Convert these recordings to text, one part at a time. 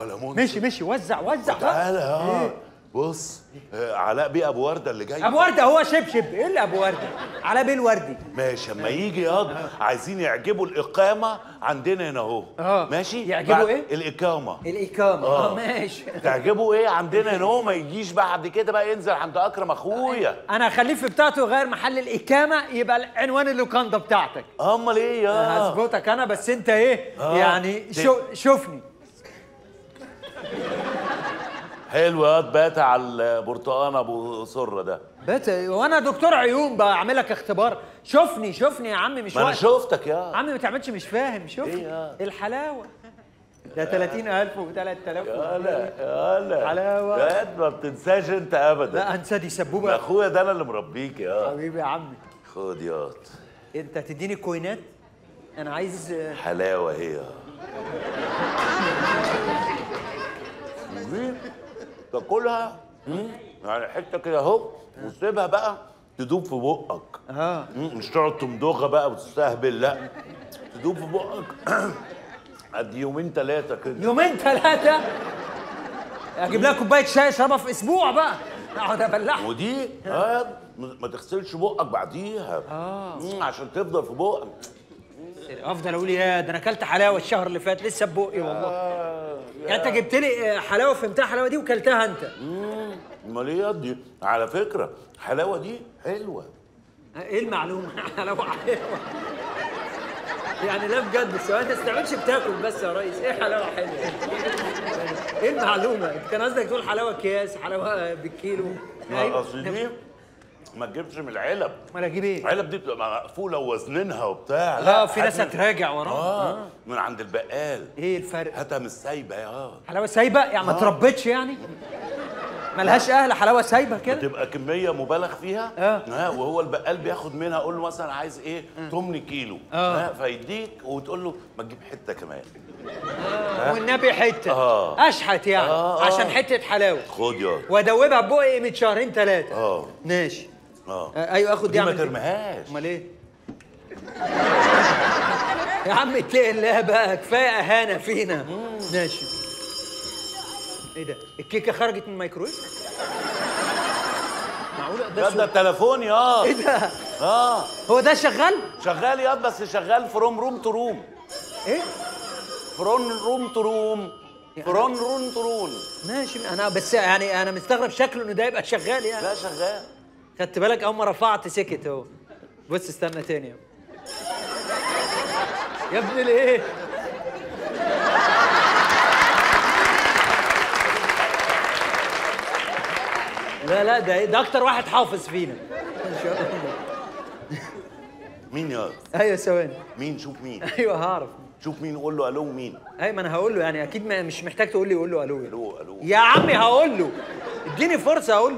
ولا منصف مشي مشي وزع وزع تعالى اه إيه؟ بص آه، علاء بيه ابو ورده اللي جاي ابو ورده هو شبشب ايه اللي ابو ورده على بيه الوردي ماشي اما يجي ياض عايزين يعجبوا الاقامه عندنا هنا اهو آه. ماشي يعجبوا بعد- إيه؟ الاقامه الاقامه آه. اه ماشي تعجبوا ايه عندنا هنا هو ما يجيش بعد كده بقى ينزل عند اكرم اخويا انا هخليه في بتاعته غير محل الاقامه يبقى عنوان اللوكاندا بتاعتك امال ايه يا هظبطك انا بس انت ايه آه. يعني شو شوفني حلو ياض بات على البرتقان ابو سره ده بس وانا دكتور عيون بعمل لك اختبار شوفني شوفني يا عم مش ما انا وقت شفتك يا عم ما تعملش مش فاهم شوفني إيه يا؟ الحلاوه ده 30000 و 3000 يالا يالا حلاوة. يا ما بتنساش انت ابدا لا انسى دي ده سبوبه اخويا ده انا اللي مربيك يا حبيبي يا عمي خد ياض انت تديني كوينات انا عايز حلاوه هي دي تاكلها مم، يعني حته كده اهو وسيبها بقى تدوب في بقك اه مم، مش تقعد تمضغها بقى وتستهبل لا تدوب في بقك قد يومين ثلاثه كده يومين ثلاثه اجيب لها كوبايه شاي اشربها في اسبوع بقى اقعد ابلعها ودي آه ما تغسلش بقك بعديها آه. مم، عشان تفضل في بقك افضل اقول يا ده انا اكلت حلاوه الشهر اللي فات لسه ببقي والله آه، يعني انت جبت لي حلاوه فهمتها حلاوه دي وكلتها انت مم، امال ايه يا دي على فكره الحلاوه دي حلوه ايه المعلومه حلاوه حلوه يعني لا بجد بس هو انت ما تستعملش بتاكل بس يا ريس ايه حلاوه حلوه ايه المعلومه انت كان قصدك تقول حلاوه اكياس حلاوه بالكيلو ما اصل دي ما تجيبش من العلب امال اجيب ايه العلب دي بتبقى مقفوله ووزنينها وبتاع لا في ناس هات من- هتراجع وراها اه من عند البقال ايه الفرق هاتها من السايبه يا حلاوه سايبه يعني ما تربتش يعني ملهاش اهل حلاوه سايبه كده تبقى كميه مبالغ فيها آه. ها وهو البقال بياخد منها اقول له مثلا عايز ايه 8 كيلو آه. ها فيديك وتقول له ما تجيب حته كمان والنبي حته آه. اشحت يعني آه، آه. عشان حته حلاوه خد يا وادوبها ببقي قيمه شهرين ثلاثه اه ماشي اه آه، ايوه اخد دي دي ما اعمل فيها. ترميهاش امال ايه يا عم اتقي الله بقى كفايه اهانه فينا ماشي ايه ده الكيكه خرجت من الميكرويف معقوله ده ده سوق ده التليفون يا ايه ده اه هو ده شغال شغال يا بس شغال فروم روم تو روم ايه فرون روم تو روم فرون روم تو روم ماشي انا بس يعني انا مستغرب شكله انه ده يبقى شغال يعني لا شغال خدت بالك اول ما رفعت سكت اهو بص استنى تاني اهو. يا ابني ليه لا لا ده ده اكتر واحد حافظ فينا ان شاء الله مين يا ايوه ثواني مين شوف مين ايوه هعرف شوف مين قول له الو مين ايوه ما انا هقول له يعني اكيد ما مش محتاج تقول لي قول له الو يعني. الو الو يا عمي هقول له اديني فرصه اقول له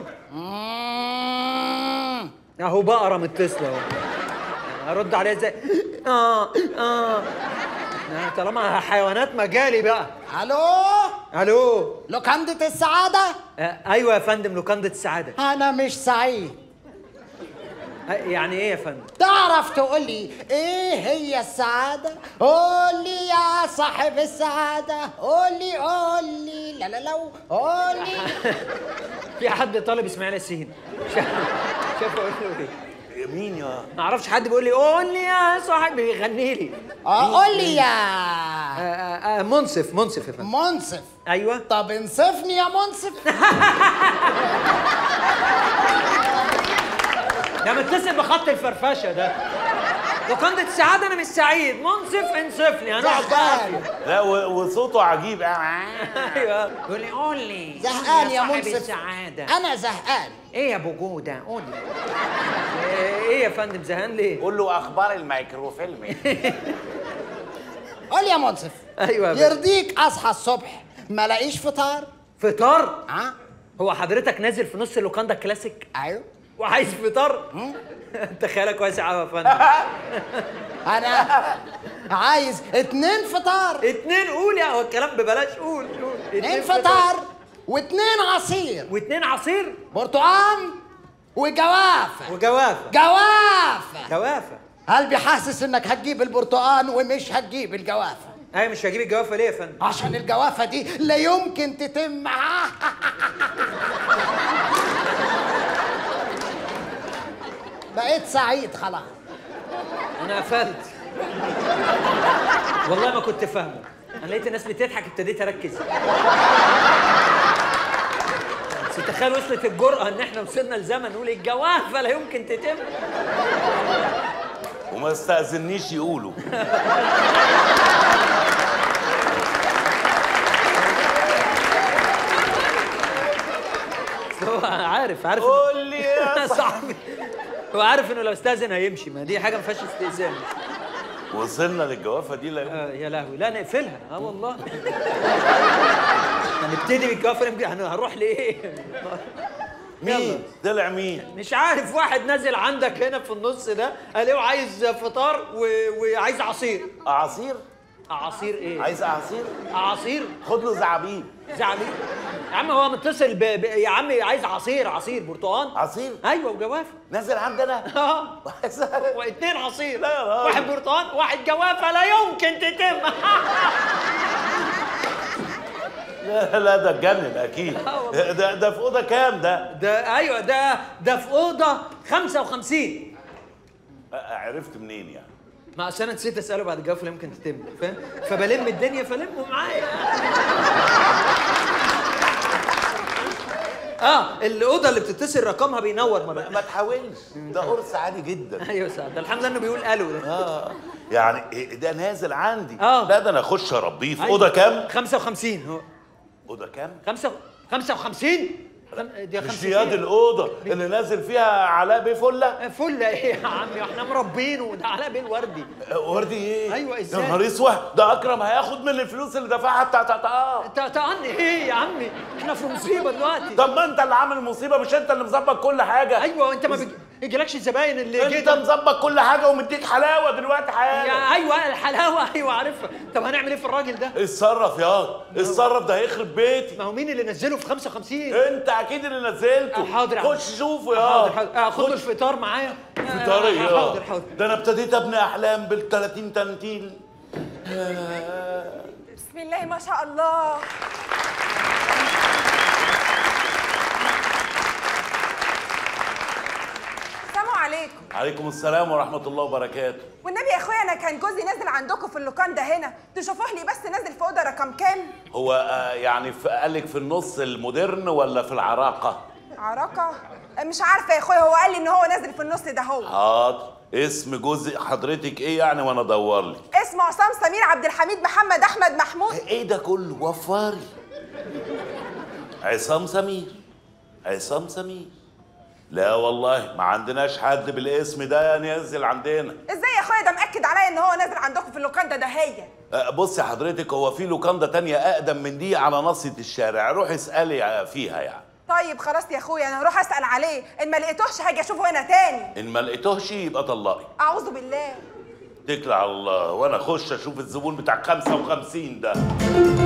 اهو بقره متصله اهو يعني هرد عليها ازاي اه اه يعني طالما حيوانات مجالي بقى الو الو لوكندة السعادة آه ايوه يا فندم لوكاندا السعاده أنا مش سعيد آه يعني ايه يا فندم تعرف تقول لي إيه هي السعادة؟ قول لي يا صاحب السعادة قول لي قول لي لا لا لا قول لي في حد طالب اسماعيل ياسين شاف شاف اقول له ايه مين يا ما اعرفش حد بيقول لي قول لي يا صاحبي يغني لي آه، قول لي آه يا آه آه منصف منصف يا فندم منصف ايوه طب انصفني يا منصف ده متصل بخط الفرفشه ده لوكاندا السعاده انا مش سعيد منصف انصفني هنقعد بقى زهقان لا و- وصوته عجيب ايوه يقول لي قول لي زهقان يا صاحب منصف السعاده أنا زهقان ايه يا ابو جوده قول لي ايه يا فندم زهقان ليه قول له اخبار الميكروفيلم قول لي يا منصف ايوه يا باشا. يرضيك أصحى الصبح ما لاقيش فطار فطار ها هو حضرتك نازل في نص اللوكاندا الكلاسيك أيوه وعايز فطار انت خيالك واسع قوي يا فندم أنا عايز اتنين فطار اتنين قول يا هو الكلام ببلاش قول قول اتنين فطار واتنين عصير واتنين عصير برتقال وجوافة وجوافه جوافة جوافه قلبي حاسس انك هتجيب البرتقال ومش هتجيب الجوافة ايوه مش هجيب الجوافه ليه يا فندم عشان الجوافة دي لا يمكن تتم بقيت سعيد خلاص انا قفلت والله ما كنت فاهمه انا لقيت الناس بتضحك ابتديت اركز بس تخيل وصلت الجرأة ان احنا وصلنا لزمن نقول الجوافة لا يمكن تتم وما استأذنيش يقولوا بس هو عارف عارف قول لي يا صاحبي صاحبي هو عارف انه لو استاذن هيمشي ما دي حاجة ما فيهاش استئذان وصلنا للجوافه دي لا آه يا لهوي لا نقفلها اه والله هنبتدي بالجوافة يمكن هن- هنروح لايه مين طلع مين مش عارف واحد نازل عندك هنا في النص ده قال ايه عايز فطار و... وعايز عصير عصير عصير ايه عايز عصير عصير خد له زعابيب زعلان يا عم هو متصل ب... ب... يا عم عايز عصير عصير برتقال عصير ايوه وجوافه نازل عندنا اه واثنين عصير لا يا راجل. واحد برتقال واحد جوافه لا يمكن تتم لا لا ده اتجنن اكيد ده ده في اوضه كام ده ده ايوه ده ده في اوضه 55 عرفت منين يعني ما اصل انا نسيت اساله بعد الجوافه لا يمكن تتم فاهم فبلم الدنيا فلمه معايا اه الاوضه اللي بتتصل رقمها بينور مرة ما تحاولش ده قرص عادي جدا ايوه سعد ده الحمد لله انه بيقول الو ده اه يعني إيه ده نازل عندي آه. لا ده انا اخش اربيه في اوضه كام 55 هو اوضه كام 5 55 خم- دي مش 50 دي ياد الاوضه اللي نازل فيها علاء بيه فله فل ايه يا عمي احنا مربينه ده علاء بيه الوردي وردي ايه أيوة، إزاي؟ يا نهار اسود ده اكرم هياخد من الفلوس اللي دفعها بتاع بتاع بتاع انت تعني ايه يا عمي احنا في مصيبه دلوقتي طب ما انت اللي عامل المصيبه مش انت اللي مظبط كل حاجه ايوه انت ما بيجي- بيجيلكش الزباين اللي انت كده مظبط كل حاجه ومديك حلاوه دلوقتي حالا يا ايوه الحلاوه ايوه عارفها طب هنعمل ايه في الراجل ده اتصرف يا اتصرف ده هيخرب بيتي ما هو مين اللي نزله في 55 انت اكيد اللي نزلته آه، حاضر يا عم. خش شوفه يا حاضر حاضر آه، خد خش الفطار معايا في طريق آه، يا حاضر حاضر ده انا ابتديت ابني احلام بال 30 تنتين بسم الله ما شاء الله السلام عليكم عليكم السلام ورحمه الله وبركاته والنبي يا اخويا انا كان جوزي نازل عندكم في اللوكان ده هنا تشوفوه لي بس نازل في اوضه رقم كام هو آه، يعني في- قالك في النص المودرن ولا في العراقه عراقه مش عارفه يا اخويا هو قال لي ان هو نازل في النص ده هو حاضر اسم جوز حضرتك ايه يعني وانا ادور لك اسمه عصام سمير عبد الحميد محمد احمد محمود ايه ده كله وفري عصام سمير عصام سمير لا والله ما عندناش حد بالاسم ده ينزل عندنا ازاي يا اخويا ده مأكد عليا ان هو نازل عندكم في اللوكان ده ده هي أه، بصي حضرتك هو في لوكاندا تانية أقدم من دي على ناصية الشارع روحي اسألي فيها يعني طيب خلاص يا اخويا انا هروح اسال عليه ان ما لقيتوش هاجي اشوفه هنا تاني إن ما لقيتوهش يبقى طلقي اعوذ بالله اتكل على الله وأنا أخش أشوف الزبون بتاع 55 ده